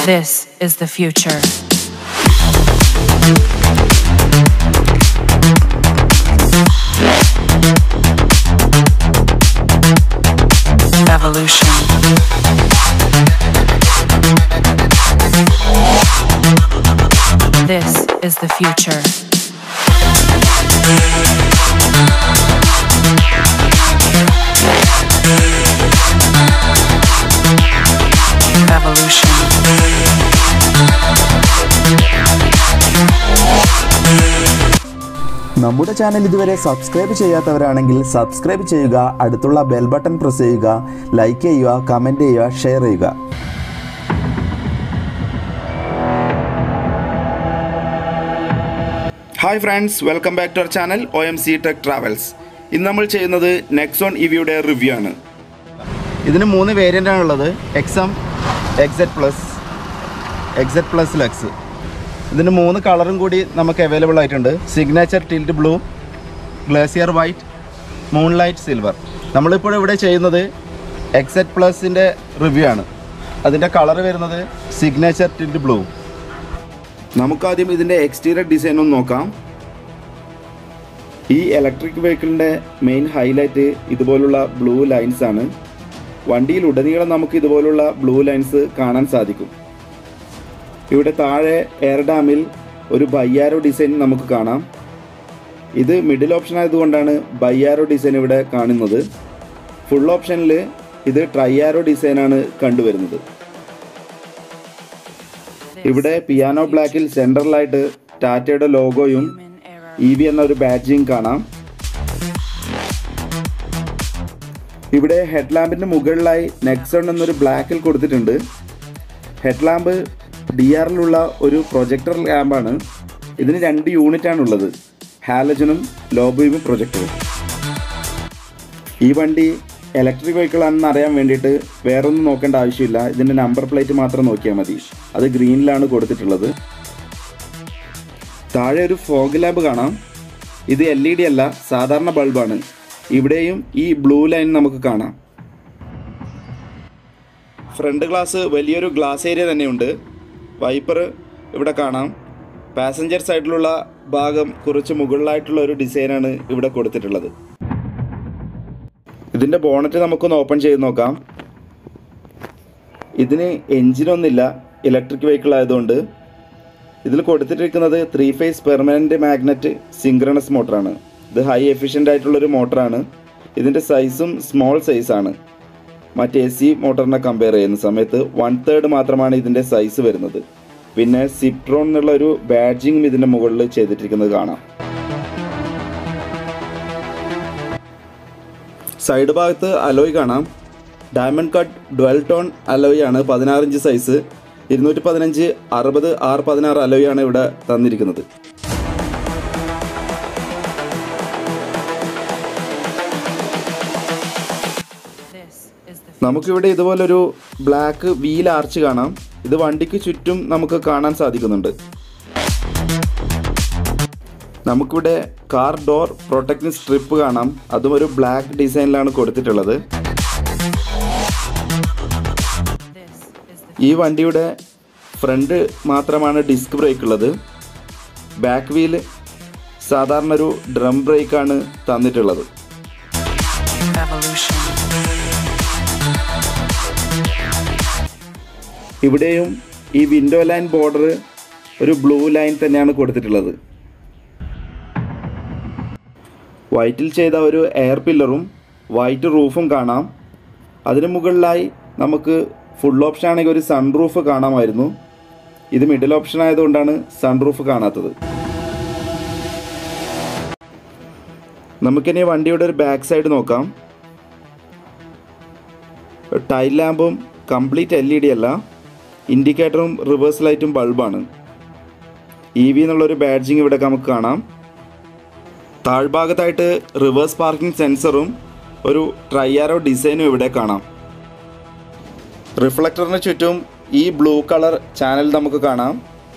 This is the future. Evolution. This is the future. Evolution. നമ്മുടെ channel ഇതുവരെ subscribe ചെയ്യാത്തവരാണെങ്കിൽ subscribe ചെയ്യുക അടുത്തുള്ള ബെൽ ബട്ടൺ പ്രസ് ചെയ്യുക ലൈക്ക് ചെയ്യുക കമൻറ്റ് ചെയ്യുക ഷെയർ ചെയ്യുക hi friends welcome back to our channel O M C tech travels ഇന്ന് നമ്മൾ ചെയ്യുന്നത് നെക്സോൺ ഇവിയുടെ റിവ്യൂ ആണ് ഇതിന് മൂന്ന് വേരിയൻ്റ് ആണുള്ളത് XM XZ plus XZ plus lux ഇതിന് മൂന്ന് കളറും കൂടി നമുക്ക് അവൈലബിൾ ആയിട്ടുണ്ട് signature teal blue glacier white moonlight silver നമ്മളിപ്പോൾ ഇവിടെ ചെയ്യുന്നത് എക്സെറ്റ് പ്ലസിൻ്റെ റിവ്യൂ ആണ് അതിൻ്റെ കളർ വരുന്നത് സിഗ്നേച്ചർ ടിൽറ്റ് ബ്ലൂ നമുക്കാദ്യം ഇതിൻ്റെ എക്സ്റ്റീരിയർ ഡിസൈൻ ഒന്ന് നോക്കാം ഈ ഇലക്ട്രിക് വെഹിക്കിളിൻ്റെ മെയിൻ ഹൈലൈറ്റ് ഇതുപോലുള്ള ബ്ലൂ ലൈൻസ് ആണ് വണ്ടിയിൽ ഉടനീളം നമുക്ക് ഇതുപോലുള്ള ബ്ലൂ ലൈൻസ് കാണാൻ സാധിക്കും ഇവിടെ താഴെ എയർ ഡാമിൽ ഒരു ബയ്യാരോ ഡിസൈൻ നമുക്ക് കാണാം ഇത് മിഡിൽ ഓപ്ഷൻ ആയതുകൊണ്ടാണ് ബയ്യാരോ ഡിസൈൻ ഇവിടെ കാണുന്നത് ഫുൾ ഓപ്ഷനിൽ ഇത് ട്രൈയാരോ ഡിസൈനാണ് കണ്ടുവരുന്നത് ഇവിടെ പിയാനോ ബ്ലാക്കിൽ സെൻട്രലായിട്ട് ടാറ്റയുടെ ലോഗോയും ഇ വി എന്ന ഒരു ബാഡ്ജിങ് കാണാം ഇവിടെ ഹെഡ്ലാമ്പിന്റെ മുകളിലായി നെക്സൺ എന്നൊരു ബ്ലാക്കിൽ കൊടുത്തിട്ടുണ്ട് ഹെഡ്ലാമ്പ് ഡി ആറിലുള്ള ഒരു പ്രൊജക്ടർ ലാമ്പാണ് ഇതിന് രണ്ട് യൂണിറ്റ് ആണുള്ളത് ഹാലജനും ലോബീമും പ്രൊജക്ടറും ഈ വണ്ടി ഇലക്ട്രിക് വെഹിക്കിൾ ആണെന്ന് അറിയാൻ വേണ്ടിയിട്ട് വേറെ ഒന്നും നോക്കേണ്ട ആവശ്യമില്ല ഇതിൻ്റെ നമ്പർ പ്ലേറ്റ് മാത്രം നോക്കിയാൽ മതി അത് ഗ്രീനിലാണ് കൊടുത്തിട്ടുള്ളത് താഴെ ഒരു ഫോഗ് ലാമ്പ് കാണാം ഇത് എൽ ഇ ഡി അല്ല സാധാരണ ബൾബാണ് ഇവിടെയും ഈ ബ്ലൂ ലൈൻ നമുക്ക് കാണാം ഫ്രണ്ട് ഗ്ലാസ് വലിയൊരു ഗ്ലാസ് ഏരിയ തന്നെയുണ്ട് വൈപ്പർ ഇവിടെ കാണാം പാസഞ്ചർ സൈഡിലുള്ള ഭാഗം കുറച്ച് മുകളിലായിട്ടുള്ള ഒരു ഡിസൈനാണ് ഇവിടെ കൊടുത്തിട്ടുള്ളത് ഇതിൻ്റെ ബോണറ്റ് നമുക്കൊന്ന് ഓപ്പൺ ചെയ്ത് നോക്കാം ഇതിന് എൻജിനൊന്നുമില്ല ഇലക്ട്രിക് വെഹിക്കിൾ ആയതുകൊണ്ട് ഇതിൽ കൊടുത്തിട്ടിരിക്കുന്നത് three phase permanent magnet synchronous മോട്ടറാണ് ഇത് ഹൈ എഫിഷ്യൻ്റ് ആയിട്ടുള്ളൊരു മോട്ടറാണ് ഇതിൻ്റെ സൈസും സ്മോൾ സൈസാണ് മറ്റ് എ സി മോട്ടറിനെ കമ്പയർ ചെയ്യുന്ന സമയത്ത് വൺ തേർഡ് മാത്രമാണ് ഇതിൻ്റെ സൈസ് വരുന്നത് പിന്നെ സിപ്ട്രോൺ എന്നുള്ള ഒരു ബാഡ്ജിങ്ങും ഇതിൻ്റെ മുകളിൽ ചെയ്തിട്ടിരിക്കുന്നത് കാണാം സൈഡ് ഭാഗത്ത് അലോയ് കാണാം diamond cut dual tone alloy ആണ് പതിനാറ് ഇഞ്ച് സൈസ് ഇരുന്നൂറ്റി പതിനഞ്ച് അറുപത് ആറ് പതിനാറ് അലോയ് ആണ് ഇവിടെ തന്നിരിക്കുന്നത് This is the നമുക്കിവിടെ ഇതുപോലൊരു ബ്ലാക്ക് വീൽ ആർച്ച് കാണാം ഇത് വണ്ടിക്ക് ചുറ്റും നമുക്ക് കാണാൻ സാധിക്കുന്നുണ്ട് നമുക്കിവിടെ കാർ ഡോർ പ്രൊട്ടക്റ്റിംഗ് സ്ട്രിപ്പ് കാണാം അതും ഒരു ബ്ലാക്ക് ഡിസൈനിലാണ് കൊടുത്തിട്ടുള്ളത് this is the ഈ വണ്ടിയുടെ ഫ്രണ്ട് മാത്രമാണ് ഡിസ്ക് ബ്രേക്ക് ഉള്ളത് ബാക്ക് വീല് സാധാരണ ഒരു ഡ്രം ബ്രേക്കാണ് തന്നിട്ടുള്ളത് evolution. ഇവിടെയും ഈ വിൻഡോ ലൈൻ ബോർഡർ ഒരു ബ്ലൂ ലൈൻ തന്നെയാണ് കൊടുത്തിട്ടുള്ളത് വൈറ്റിൽ ചെയ്ത ഒരു എയർ പില്ലറും വൈറ്റ് റൂഫും കാണാം അതിന് മുകളിലായി നമുക്ക് ഫുൾ ഓപ്ഷൻ ആണെങ്കിൽ ഒരു സൺ റൂഫ് കാണാമായിരുന്നു ഇത് മിഡിൽ ഓപ്ഷൻ ആയതുകൊണ്ടാണ് സൺ റൂഫ് കാണാത്തത് നമുക്കിനി വണ്ടിയുടെ ഒരു ബാക്ക് സൈഡ് നോക്കാം ടൈൽ ലാമ്പും കംപ്ലീറ്റ് എൽ ഇ ഡി അല്ല ഇൻഡിക്കേറ്ററും റിവേഴ്സ് ലൈറ്റും ബൾബാണ് ഇ വി എന്നുള്ളൊരു ബാഡ്ജിങ് ഇവിടെ നമുക്ക് കാണാം താഴ്ഭാഗത്തായിട്ട് റിവേഴ്സ് പാർക്കിംഗ് സെൻസറും ഒരു ട്രൈയാരോ ഡിസൈനും ഇവിടെ കാണാം റിഫ്ലക്ടറിന് ചുറ്റും ഈ ബ്ലൂ കളർ ചാനൽ നമുക്ക് കാണാം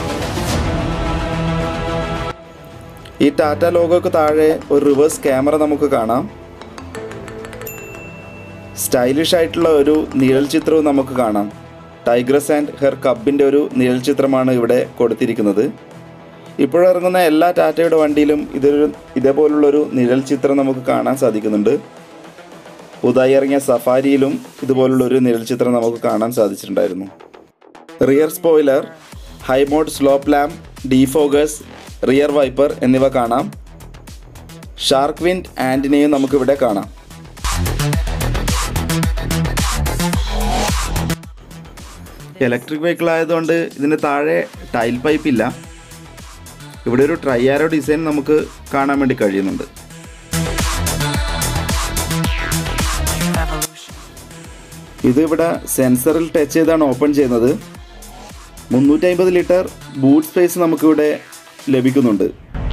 ഈ ടാറ്റ ലോഗോക്ക് താഴെ ഒരു റിവേഴ്സ് ക്യാമറ നമുക്ക് കാണാം സ്റ്റൈലിഷ് ആയിട്ടുള്ള ഒരു നിഴൽ ചിത്രവും നമുക്ക് കാണാം ടൈഗ്രസ് ആൻഡ് ഹെർ കബിൻ്റെ ഒരു നിഴൽ ചിത്രമാണ് ഇവിടെ കൊടുത്തിരിക്കുന്നത് ഇപ്പോഴിറങ്ങുന്ന എല്ലാ ടാറ്റയുടെ വണ്ടിയിലും ഇതൊരു ഇതേപോലുള്ളൊരു നിഴൽ ചിത്രം നമുക്ക് കാണാൻ സാധിക്കുന്നുണ്ട് പുതുതായി ഇറങ്ങിയ സഫാരിയിലും ഇതുപോലുള്ളൊരു നിഴൽ ചിത്രം നമുക്ക് കാണാൻ സാധിച്ചിട്ടുണ്ടായിരുന്നു rear spoiler high mount stop lamp defoggers rear wiper എന്നിവ കാണാം ഷാർക്ക് വിൻഡ് ആൻറ്റിനെയും നമുക്കിവിടെ കാണാം ഇലക്ട്രിക് വെഹിക്കിൾ ആയതുകൊണ്ട് ഇതിന് താഴെ ടൈൽ പൈപ്പ് ഇല്ല ഇവിടെ ഒരു ട്രൈയാരോ ഡിസൈൻ നമുക്ക് കാണാൻ വേണ്ടി കഴിയുന്നുണ്ട് Evolution. ഇത് ഇവിടെ സെൻസറിൽ ടച്ച് ചെയ്താണ് ഓപ്പൺ ചെയ്യുന്നത് മുന്നൂറ്റി അമ്പത് ലിറ്റർ ബൂട്ട് സ്പേസ് നമുക്കിവിടെ ലഭിക്കുന്നുണ്ട്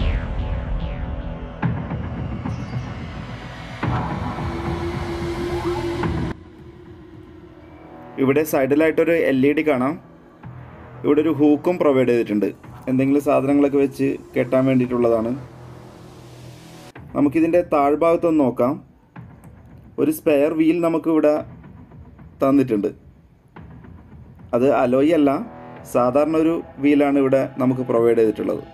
ഇവിടെ സൈഡിലായിട്ടൊരു എൽ ഇ ഡി കാണാം ഇവിടെ ഒരു ഹൂക്കും പ്രൊവൈഡ് ചെയ്തിട്ടുണ്ട് എന്തെങ്കിലും സാധനങ്ങളൊക്കെ വെച്ച് കെട്ടാൻ വേണ്ടിയിട്ടുള്ളതാണ് നമുക്കിതിൻ്റെ താഴ്ഭാഗത്തൊന്ന് നോക്കാം ഒരു സ്പെയർ വീൽ നമുക്കിവിടെ തന്നിട്ടുണ്ട് അത് അലോയി അല്ല സാധാരണ ഒരു വീലാണ് ഇവിടെ നമുക്ക് പ്രൊവൈഡ് ചെയ്തിട്ടുള്ളത്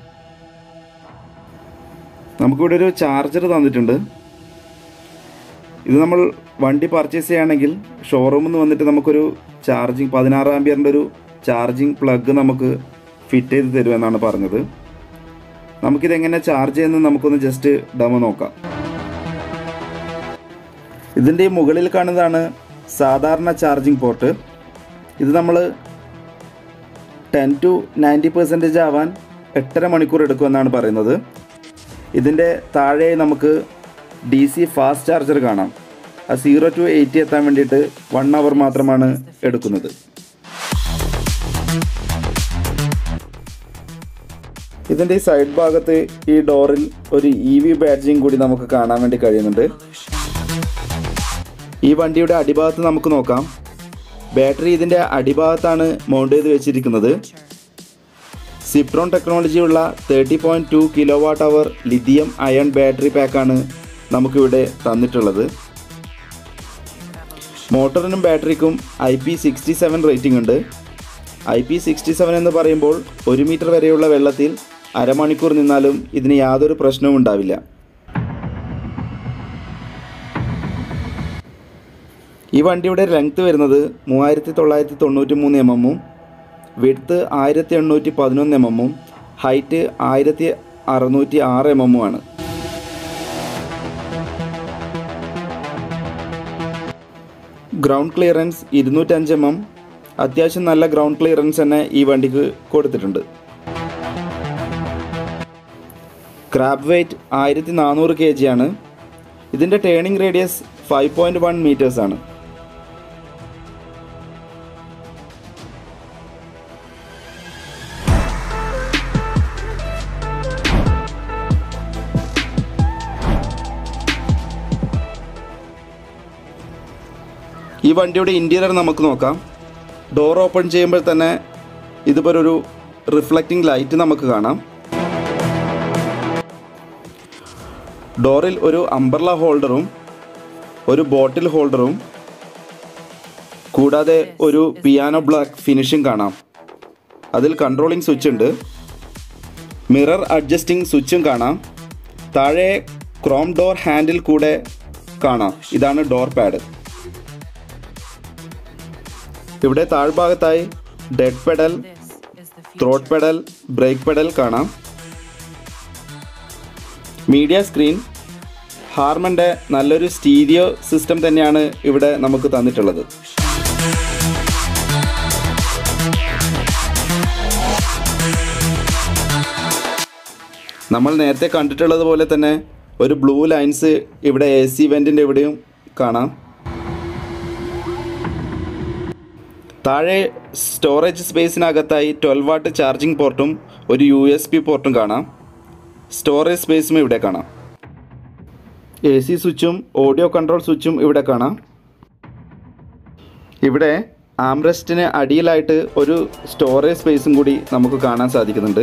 നമുക്കിവിടെ ഒരു ചാർജർ തന്നിട്ടുണ്ട് ഇത് നമ്മൾ വണ്ടി പർച്ചേസ് ചെയ്യുകയാണെങ്കിൽ ഷോറൂമിൽ നിന്ന് വന്നിട്ട് നമുക്കൊരു ചാർജിങ് പതിനാറ് ആംബിയറിൻ്റെ ഒരു ചാർജിങ് പ്ലഗ് നമുക്ക് ഫിറ്റ് ചെയ്ത് തരുമെന്നാണ് പറഞ്ഞത് നമുക്കിതെങ്ങനെ ചാർജ് ചെയ്യുന്നത് നമുക്കൊന്ന് ജസ്റ്റ് ഡെമോ നോക്കാം ഇതിൻ്റെ ഈ മുകളിൽ കാണുന്നതാണ് സാധാരണ ചാർജിങ് പോർട്ട് ഇത് നമ്മൾ ടെൻ ടു നയൻറ്റി പെർസെൻറ്റേജ് ആവാൻ എട്ടര മണിക്കൂർ എടുക്കുമെന്നാണ് പറയുന്നത് ഇതിൻ്റെ താഴെ നമുക്ക് ഡി സി ഫാസ്റ്റ് ചാർജർ കാണാം ആ സീറോ ടു എയ്റ്റി എത്താൻ വേണ്ടിയിട്ട് വൺ അവർ മാത്രമാണ് എടുക്കുന്നത് ഇതിൻ്റെ ഈ സൈഡ് ഭാഗത്ത് ഈ ഡോറിൽ ഒരു ഇ വി ബാഡ്ജിങ് കൂടി നമുക്ക് കാണാൻ വേണ്ടി കഴിയുന്നുണ്ട് Evolution. ഈ വണ്ടിയുടെ അടിഭാഗത്ത് നമുക്ക് നോക്കാം ബാറ്ററി ഇതിൻ്റെ അടിഭാഗത്താണ് മൗണ്ട് ചെയ്ത് വെച്ചിരിക്കുന്നത് സിപ്ട്രോൺ ടെക്നോളജിയുള്ള thirty point two kilo watt hour lithium ion battery പാക്കാണ് നമുക്കിവിടെ തന്നിട്ടുള്ളത് മോട്ടറിനും ബാറ്ററിക്കും I P sixty seven rating ഉണ്ട് ഐ പി സിക്സ്റ്റി സെവൻ എന്ന് പറയുമ്പോൾ ഒരു മീറ്റർ വരെയുള്ള വെള്ളത്തിൽ അരമണിക്കൂർ നിന്നാലും ഇതിന് യാതൊരു പ്രശ്നവും ഉണ്ടാവില്ല ഈ വണ്ടിയുടെ ലെങ്ത് വരുന്നത് മൂവായിരത്തി തൊള്ളായിരത്തി തൊണ്ണൂറ്റി മൂന്ന് എം എമ്മും വിഡ്ത്ത് ആയിരത്തി എണ്ണൂറ്റി പതിനൊന്ന് എം എമ്മും ഹൈറ്റ് ആയിരത്തി അറുന്നൂറ്റി ആറ് എം എമ്മും ആണ് ഗ്രൗണ്ട് ക്ലിയറൻസ് ഇരുന്നൂറ്റഞ്ച് എം എം അത്യാവശ്യം നല്ല ഗ്രൗണ്ട് ക്ലിയറൻസ് തന്നെ ഈ വണ്ടിക്ക് കൊടുത്തിട്ടുണ്ട് ക്രാബ് വെയ്റ്റ് ആയിരത്തി നാനൂറ് കെ ജി ആണ് ഇതിൻ്റെ turning radius five point one metres ആണ് ഈ വണ്ടിയുടെ ഇൻറ്റീരിയർ നമുക്ക് നോക്കാം ഡോർ ഓപ്പൺ ചെയ്യുമ്പോൾ തന്നെ ഇതുപോലൊരു റിഫ്ലക്റ്റിംഗ് ലൈറ്റ് നമുക്ക് കാണാം ഡോറിൽ ഒരു അംബർല ഹോൾഡറും ഒരു ബോട്ടിൽ ഹോൾഡറും കൂടാതെ ഒരു പിയാനോ ബ്ലാക്ക് ഫിനിഷിംഗ് കാണാം അതിൽ കൺട്രോളിംഗ് സ്വിച്ച് ഉണ്ട് മിറർ അഡ്ജസ്റ്റിംഗ് സ്വിച്ചും കാണാം താഴെ ക്രോം ഡോർ ഹാൻഡിൽ കൂടെ കാണാം ഇതാണ് ഡോർ പാഡ് ഇവിടെ താഴ്ഭാഗത്തായി dead pedal This is the future. Throttle pedal brake pedal കാണാം മീഡിയ സ്ക്രീൻ ഹാർമൻ്റെ നല്ലൊരു സ്റ്റീരിയോ സിസ്റ്റം തന്നെയാണ് ഇവിടെ നമുക്ക് തന്നിട്ടുള്ളത് നമ്മൾ നേരത്തെ കണ്ടിട്ടുള്ളത് പോലെ തന്നെ ഒരു ബ്ലൂ ലൈൻസ് ഇവിടെ എ സി വെൻറ്റിൻ്റെ ഇവിടെയും കാണാം താഴെ സ്റ്റോറേജ് സ്പേസിനകത്തായി ട്വൽവ് വാട്ട് ചാർജിംഗ് പോർട്ടും ഒരു യു എസ് പി പോർട്ടും കാണാം സ്റ്റോറേജ് സ്പേസും ഇവിടെ കാണാം എ സി സ്വിച്ചും ഓഡിയോ കൺട്രോൾ സ്വിച്ചും ഇവിടെ കാണാം ഇവിടെ ആംറസ്റ്റിന് അടിയിലായിട്ട് ഒരു സ്റ്റോറേജ് സ്പേസും കൂടി നമുക്ക് കാണാൻ സാധിക്കുന്നുണ്ട്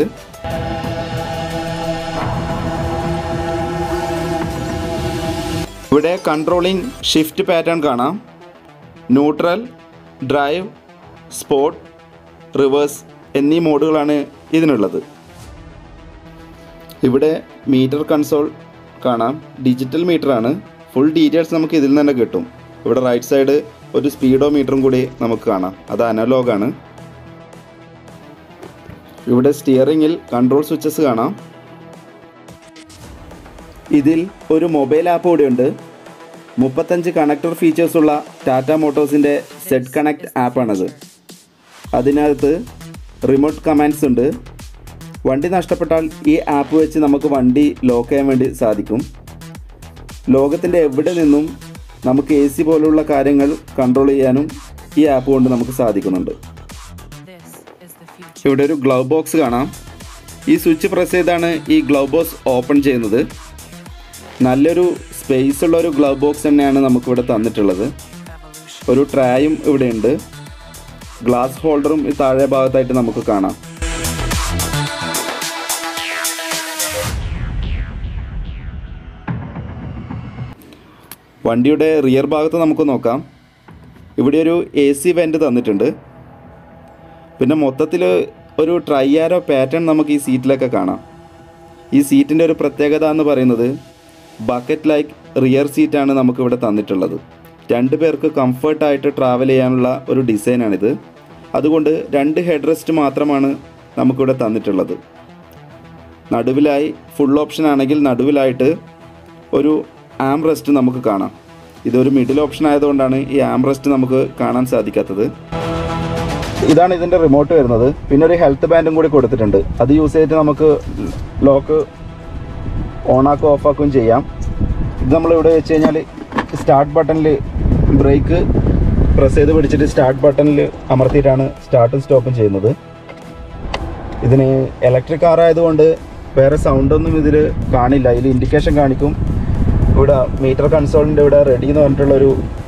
ഇവിടെ കൺട്രോളിംഗ് ഷിഫ്റ്റ് പാറ്റേൺ കാണാം ന്യൂട്രൽ ഡ്രൈവ് സ്പോർട്ട് റിവേഴ്സ് എന്നീ മോഡുകളാണ് ഇതിനുള്ളത് ഇവിടെ മീറ്റർ കൺസോൾ കാണാം ഡിജിറ്റൽ മീറ്ററാണ് ഫുൾ ഡീറ്റെയിൽസ് നമുക്ക് ഇതിൽ നിന്ന് തന്നെ കിട്ടും ഇവിടെ റൈറ്റ് സൈഡ് ഒരു സ്പീഡോ മീറ്ററും കൂടി നമുക്ക് കാണാം അത് അനലോഗാണ് ഇവിടെ സ്റ്റിയറിങ്ങിൽ കൺട്രോൾ സ്വിച്ചസ് കാണാം ഇതിൽ ഒരു മൊബൈൽ ആപ്പ് കൂടിയുണ്ട് മുപ്പത്തഞ്ച് കണക്ടർ ഫീച്ചേഴ്സ് ഉള്ള ടാറ്റ മോട്ടോഴ്സിൻ്റെ സെഡ് കണക്ട് ആപ്പാണത് അതിനകത്ത് റിമോട്ട് കമാൻഡ്സ് ഉണ്ട് വണ്ടി നഷ്ടപ്പെട്ടാൽ ഈ ആപ്പ് വെച്ച് നമുക്ക് വണ്ടി ലോക്ക് ചെയ്യാൻ വേണ്ടി സാധിക്കും ലോകത്തിൻ്റെ എവിടെ നിന്നും നമുക്ക് എ സി പോലുള്ള കാര്യങ്ങൾ കൺട്രോൾ ചെയ്യാനും ഈ ആപ്പ് കൊണ്ട് നമുക്ക് സാധിക്കുന്നുണ്ട് This is the future. ഇവിടെ ഒരു ഗ്ലൗ ബോക്സ് കാണാം ഈ സ്വിച്ച് പ്രസ് ചെയ്താണ് ഈ ഗ്ലൗ ബോക്സ് ഓപ്പൺ ചെയ്യുന്നത് നല്ലൊരു സ്പേസ് ഉള്ള ഒരു ഗ്ലൗ ബോക്സ് തന്നെയാണ് നമുക്കിവിടെ തന്നിട്ടുള്ളത് Evolution. ഒരു ട്രായും ഇവിടെ ഉണ്ട് ഗ്ലാസ് ഹോൾഡറും ഈ താഴെ ഭാഗത്തായിട്ട് നമുക്ക് കാണാം വണ്ടിയുടെ റിയർ ഭാഗത്ത് നമുക്ക് നോക്കാം ഇവിടെ ഒരു എ സി വെൻ്റ് തന്നിട്ടുണ്ട് പിന്നെ മൊത്തത്തിൽ ഒരു ട്രൈയാരോ പാറ്റേൺ നമുക്ക് ഈ സീറ്റിലൊക്കെ കാണാം ഈ സീറ്റിൻ്റെ ഒരു പ്രത്യേകത എന്ന് പറയുന്നത് ബക്കറ്റ് ലൈക്ക് റിയർ സീറ്റാണ് നമുക്കിവിടെ തന്നിട്ടുള്ളത് രണ്ട് പേർക്ക് കംഫർട്ടായിട്ട് ട്രാവൽ ചെയ്യാനുള്ള ഒരു ഡിസൈനാണിത് അതുകൊണ്ട് രണ്ട് ഹെഡ് റെസ്റ്റ് മാത്രമാണ് നമുക്കിവിടെ തന്നിട്ടുള്ളത് നടുവിലായി ഫുൾ ഓപ്ഷൻ ആണെങ്കിൽ നടുവിലായിട്ട് ഒരു ആം റെസ്റ്റ് നമുക്ക് കാണാം ഇതൊരു മിഡിൽ ഓപ്ഷൻ ആയതുകൊണ്ടാണ് ഈ ആം റെസ്റ്റ് നമുക്ക് കാണാൻ സാധിക്കാത്തത് ഇതാണ് ഇതിൻ്റെ റിമോട്ട് വരുന്നത് പിന്നെ ഒരു ഹെൽത്ത് ബാൻഡും കൂടി കൊടുത്തിട്ടുണ്ട് അത് യൂസ് ചെയ്തിട്ട് നമുക്ക് ലോക്ക് ഓണാക്കും ഓഫാക്കുകയും ചെയ്യാം ഇത് നമ്മൾ ഇവിടെ വെച്ച് കഴിഞ്ഞാൽ സ്റ്റാർട്ട് ബട്ടണിൽ ബ്രേക്ക് പ്രസ് ചെയ്ത് പിടിച്ചിട്ട് സ്റ്റാർട്ട് ബട്ടണിൽ അമർത്തിയിട്ടാണ് സ്റ്റാർട്ടും സ്റ്റോപ്പും ചെയ്യുന്നത് ഇതിന് ഇലക്ട്രിക് കാർ ആയതുകൊണ്ട് വേറെ സൗണ്ടൊന്നും ഇതിൽ കാണില്ല ഇതിൽ ഇൻഡിക്കേഷൻ കാണിക്കും ഇവിടെ മീറ്റർ കൺസോളിൻ്റെ ഇവിടെ റെഡി എന്ന് പറഞ്ഞിട്ടുള്ളൊരു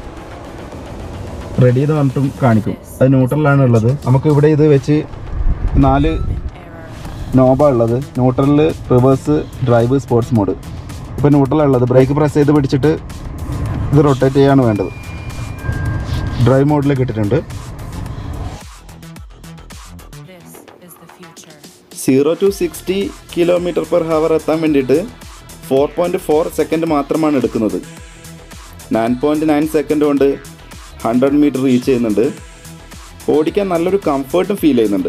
റെഡി എന്ന് പറഞ്ഞിട്ടും കാണിക്കും അത് ന്യൂട്രലാണ് ഉള്ളത് നമുക്ക് ഇവിടെ ഇത് വെച്ച് നാല് Error. നോബാ ഉള്ളത് ന്യൂട്രലിൽ റിവേഴ്സ് ഡ്രൈവ് സ്പോർട്സ് മോഡ് ഇപ്പോൾ ന്യൂട്രലാണ് ഉള്ളത് ബ്രേക്ക് പ്രസ് ചെയ്ത് പിടിച്ചിട്ട് ഇത് റൊട്ടേറ്റ് ചെയ്യാണ് വേണ്ടത് ഡ്രൈവ് മോഡിലേക്ക് ഇട്ടിട്ടുണ്ട് This is the future. Zero to sixty kilometre per hour എത്താൻ വേണ്ടിയിട്ട് ഫോർ പോയിൻറ്റ് ഫോർ സെക്കൻഡ് മാത്രമാണ് എടുക്കുന്നത് നയൻ പോയിൻറ്റ് നയൻ സെക്കൻഡ് കൊണ്ട് ഹൺഡ്രഡ് മീറ്റർ റീച്ച് ചെയ്യുന്നുണ്ട് ഓടിക്കാൻ നല്ലൊരു കംഫർട്ടും ഫീൽ ചെയ്യുന്നുണ്ട്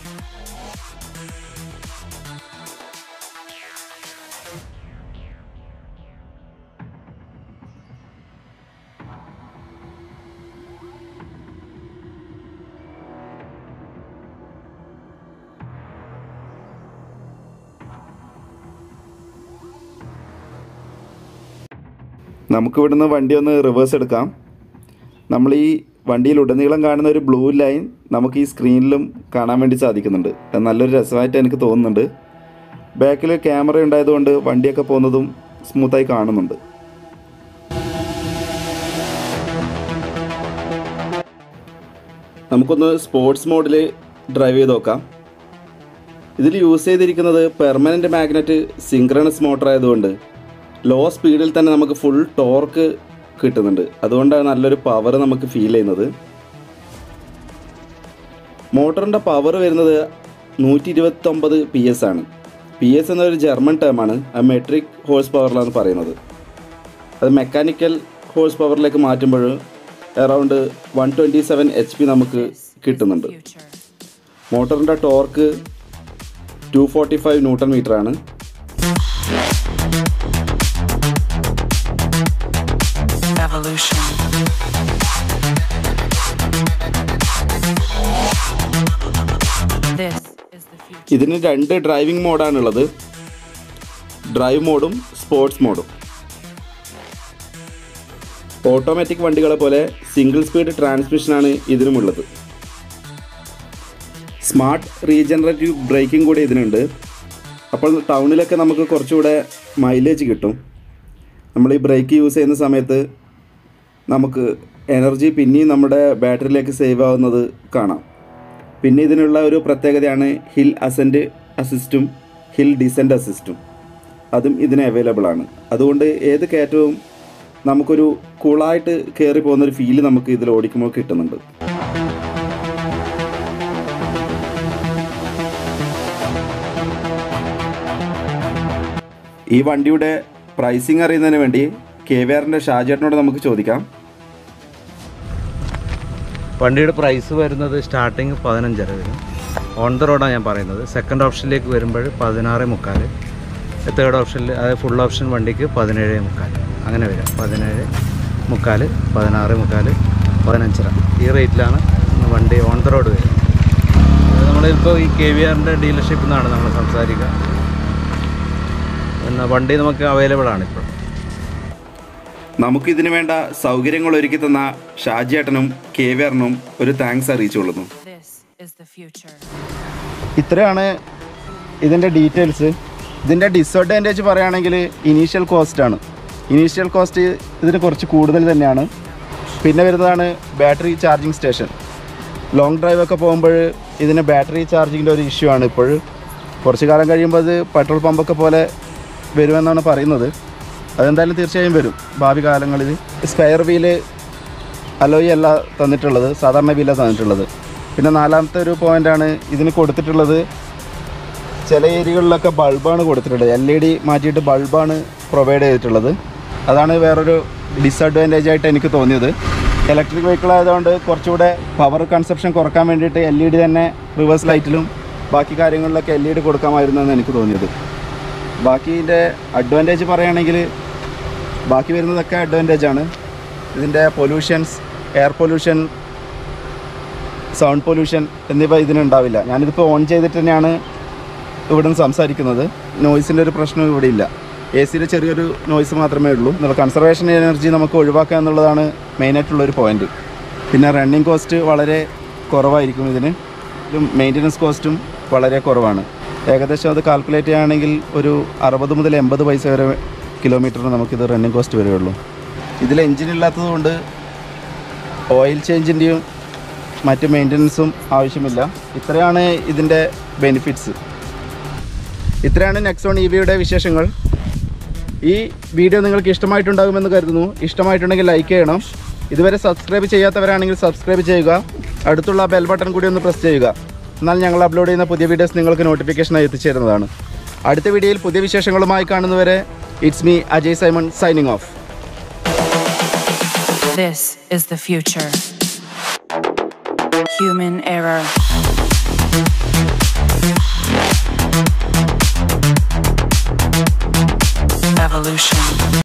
നമുക്ക് ഇവിടുന്ന് വണ്ടി ഒന്ന് റിവേഴ്സ് എടുക്കാം നമ്മൾ ഈ വണ്ടിയിൽ ഉടനീളം കാണുന്ന ഒരു ബ്ലൂ ലൈൻ നമുക്ക് ഈ സ്ക്രീനിലും കാണാൻ വേണ്ടി സാധിക്കുന്നുണ്ട് അത് നല്ലൊരു രസമായിട്ട് എനിക്ക് തോന്നുന്നുണ്ട് ബാക്കിൽ ക്യാമറ ഉണ്ടായതുകൊണ്ട് വണ്ടിയൊക്കെ പോകുന്നതും സ്മൂത്തായി കാണുന്നുണ്ട് നമുക്കൊന്ന് സ്പോർട്സ് മോഡിൽ ഡ്രൈവ് ചെയ്ത് നോക്കാം ഇതിൽ യൂസ് ചെയ്തിരിക്കുന്നത് പെർമനൻറ്റ് മാഗ്നറ്റ് സിങ്ക്രണസ് മോട്ടർ ആയതുകൊണ്ട് ലോ സ്പീഡിൽ തന്നെ നമുക്ക് ഫുൾ ടോർക്ക് കിട്ടുന്നുണ്ട് അതുകൊണ്ടാണ് നല്ലൊരു പവർ നമുക്ക് ഫീൽ ചെയ്യുന്നത് മോട്ടറിൻ്റെ പവർ വരുന്നത് നൂറ്റി ഇരുപത്തൊമ്പത് പി എസ് ആണ് പി എസ് എന്നൊരു ജർമ്മൻ ടേമാണ് ആ മെട്രിക് ഹോഴ്സ് പവറിലാണ് പറയുന്നത് അത് മെക്കാനിക്കൽ ഹോഴ്സ് പവറിലേക്ക് മാറ്റുമ്പോൾ around one twenty seven H P നമുക്ക് This is the കിട്ടുന്നുണ്ട് future. മോട്ടറിൻ്റെ torque two forty five newton metre ആണ് Evolution. This is the future. ഇതിന് രണ്ട് ഡ്രൈവിംഗ് മോഡാണുള്ളത് ഡ്രൈവ് മോഡും സ്പോർട്സ് മോഡും ഓട്ടോമാറ്റിക് വണ്ടികളെ പോലെ സിംഗിൾ സ്പീഡ് ട്രാൻസ്മിഷനാണ് ഇതിനുമുള്ളത് സ്മാർട്ട് റീജനറേറ്റീവ് ബ്രേക്കിംഗ് കൂടി ഇതിനുണ്ട് അപ്പോൾ ടൗണിലൊക്കെ നമുക്ക് കുറച്ചുകൂടെ മൈലേജ് കിട്ടും നമ്മൾ ഈ ബ്രേക്ക് യൂസ് ചെയ്യുന്ന സമയത്ത് നമുക്ക് എനർജി പിന്നെയും നമ്മുടെ ബാറ്ററിയിലേക്ക് സേവ് ആവുന്നത് കാണാം പിന്നെ ഇതിനുള്ള ഒരു പ്രത്യേകതയാണ് ഹിൽ അസെൻറ്റ് അസിസ്റ്റും ഹിൽ ഡിസെൻറ്റ് അസിസ്റ്റും അതും ഇതിന് അവൈലബിൾ ആണ് അതുകൊണ്ട് ഏത് കയറ്റവും നമുക്കൊരു കൂളായിട്ട് കയറി പോകുന്നൊരു ഫീല് നമുക്ക് ഇതിൽ ഓടിക്കുമ്പോൾ കിട്ടുന്നുണ്ട് ഈ വണ്ടിയുടെ പ്രൈസിങ് അറിയുന്നതിന് വേണ്ടി കെ വി ആറിൻ്റെ ഷാജേട്ടനോട് നമുക്ക് ചോദിക്കാം വണ്ടിയുടെ പ്രൈസ് വരുന്നത് സ്റ്റാർട്ടിങ് പതിനഞ്ചര വരും ഓൺ ദ റോഡാണ് ഞാൻ പറയുന്നത് സെക്കൻഡ് ഓപ്ഷനിലേക്ക് വരുമ്പോൾ പതിനാറ് മുക്കാൽ തേർഡ് ഓപ്ഷനിൽ അതായത് ഫുൾ ഓപ്ഷൻ വണ്ടിക്ക് പതിനേഴ് മുക്കാൽ അങ്ങനെ വരും പതിനേഴ് മുക്കാൽ പതിനാറ് മുക്കാൽ പതിനഞ്ചര ഈ റേറ്റിലാണ് വണ്ടി ഓൺ ദ റോഡ് വരുന്നത് അത് നമ്മളിപ്പോൾ ഈ കെ വി ആറിൻ്റെ ഡീലർഷിപ്പിൽ നിന്നാണ് നമ്മൾ സംസാരിക്കുക എന്നാൽ വണ്ടി നമുക്ക് അവൈലബിൾ ആണ് ഇപ്പോൾ നമുക്കിതിനു വേണ്ട സൗകര്യങ്ങൾ ഒരുക്കി തന്ന ഷാജിയേട്ടനും കെ വി ആറിനും ഒരു താങ്ക്സ് അറിയിച്ചുകൊള്ളുന്നു This is the future. ഇത്രയാണ് ഇതിൻ്റെ ഡീറ്റെയിൽസ് ഇതിൻ്റെ ഡിസഡ്വാൻറ്റേജ് പറയുകയാണെങ്കിൽ ഇനീഷ്യൽ കോസ്റ്റാണ് ഇനീഷ്യൽ കോസ്റ്റ് ഇതിന് കുറച്ച് കൂടുതൽ തന്നെയാണ് പിന്നെ വരുന്നതാണ് battery charging station long drive ഒക്കെ പോകുമ്പോൾ ഇതിന് ബാറ്ററി ചാർജിങ്ങിൻ്റെ ഒരു ഇഷ്യൂ ആണ് ഇപ്പോൾ കുറച്ച് കാലം കഴിയുമ്പോൾ അത് പെട്രോൾ പമ്പൊക്കെ പോലെ വരുമെന്നാണ് പറയുന്നത് അതെന്തായാലും തീർച്ചയായും വരും ഭാവി കാലങ്ങളിൽ സ്പെയർ വീല് അലോയി അല്ല തന്നിട്ടുള്ളത് സാധാരണ വീല തന്നിട്ടുള്ളത് പിന്നെ നാലാമത്തെ ഒരു പോയിൻ്റാണ് ഇതിന് കൊടുത്തിട്ടുള്ളത് ചില ഏരിയകളിലൊക്കെ ബൾബാണ് കൊടുത്തിട്ടുള്ളത് എൽ ഇ ഡി മാറ്റിയിട്ട് ബൾബാണ് പ്രൊവൈഡ് ചെയ്തിട്ടുള്ളത് അതാണ് വേറൊരു ഡിസഡ്വാൻറ്റേജ് ആയിട്ട് എനിക്ക് തോന്നിയത് ഇലക്ട്രിക് വെഹിക്കിൾ ആയതുകൊണ്ട് കുറച്ചുകൂടെ പവർ കൺസപ്ഷൻ കുറക്കാൻ വേണ്ടിയിട്ട് എൽ ഇ ഡി തന്നെ റിവേഴ്സ് ലൈറ്റിലും ബാക്കി കാര്യങ്ങളിലൊക്കെ എൽ ഇ ഡി കൊടുക്കാമായിരുന്നു എന്ന് എനിക്ക് തോന്നിയത് ബാക്കി ഇതിൻ്റെ അഡ്വാൻറ്റേജ് പറയുകയാണെങ്കിൽ ബാക്കി വരുന്നതൊക്കെ അഡ്വാൻറ്റേജ് ആണ് ഇതിൻ്റെ pollutions air pollution sound pollution എന്നിവ ഇതിനുണ്ടാവില്ല ഞാനിതിപ്പോൾ ഓൺ ചെയ്തിട്ട് തന്നെയാണ് ഇവിടെ നിന്ന് സംസാരിക്കുന്നത് നോയ്സിൻ്റെ ഒരു പ്രശ്നം ഇവിടെ ഇല്ല എ സിയിൽ ചെറിയൊരു നോയ്സ് മാത്രമേ ഉള്ളൂ എന്നുള്ള കൺസർവേഷൻ എനർജി നമുക്ക് ഒഴിവാക്കുക എന്നുള്ളതാണ് മെയിനായിട്ടുള്ളൊരു പോയിന്റ് പിന്നെ റണ്ണിങ് കോസ്റ്റ് വളരെ കുറവായിരിക്കും ഇതിന് മെയിൻ്റനൻസ് കോസ്റ്റും വളരെ കുറവാണ് ഏകദേശം അത് കാൽക്കുലേറ്റ് ചെയ്യുകയാണെങ്കിൽ ഒരു അറുപത് മുതൽ എൺപത് പൈസ വരെ കിലോമീറ്ററിന് നമുക്കിത് റണ്ണിങ് കോസ്റ്റ് വരികയുള്ളൂ ഇതിൽ എൻജിൻ ഇല്ലാത്തതുകൊണ്ട് ഓയിൽ ചേഞ്ചിൻ്റെയും മറ്റ് മെയിൻ്റനൻസും ആവശ്യമില്ല ഇത്രയാണ് ഇതിൻ്റെ ബെനിഫിറ്റ്സ് ഇത്രയാണ് നെക്സോൺ ഇ വിയുടെ വിശേഷങ്ങൾ ഈ വീഡിയോ നിങ്ങൾക്ക് ഇഷ്ടമായിട്ടുണ്ടാകുമെന്ന് കരുതുന്നു ഇഷ്ടമായിട്ടുണ്ടെങ്കിൽ ലൈക്ക് ചെയ്യണം ഇതുവരെ സബ്സ്ക്രൈബ് ചെയ്യാത്തവരാണെങ്കിൽ സബ്സ്ക്രൈബ് ചെയ്യുക അടുത്തുള്ള ബെൽ ബട്ടൺ കൂടി ഒന്ന് പ്രസ് ചെയ്യുക എന്നാൽ ഞങ്ങൾ അപ്ലോഡ് ചെയ്യുന്ന പുതിയ വീഡിയോസ് നിങ്ങൾക്ക് നോട്ടിഫിക്കേഷനായി എത്തിച്ചേരുന്നതാണ് അടുത്ത വീഡിയോയിൽ പുതിയ വിശേഷങ്ങളുമായി കാണുന്നവരെ it's me Ajay Simon signing off This is the future. Human error.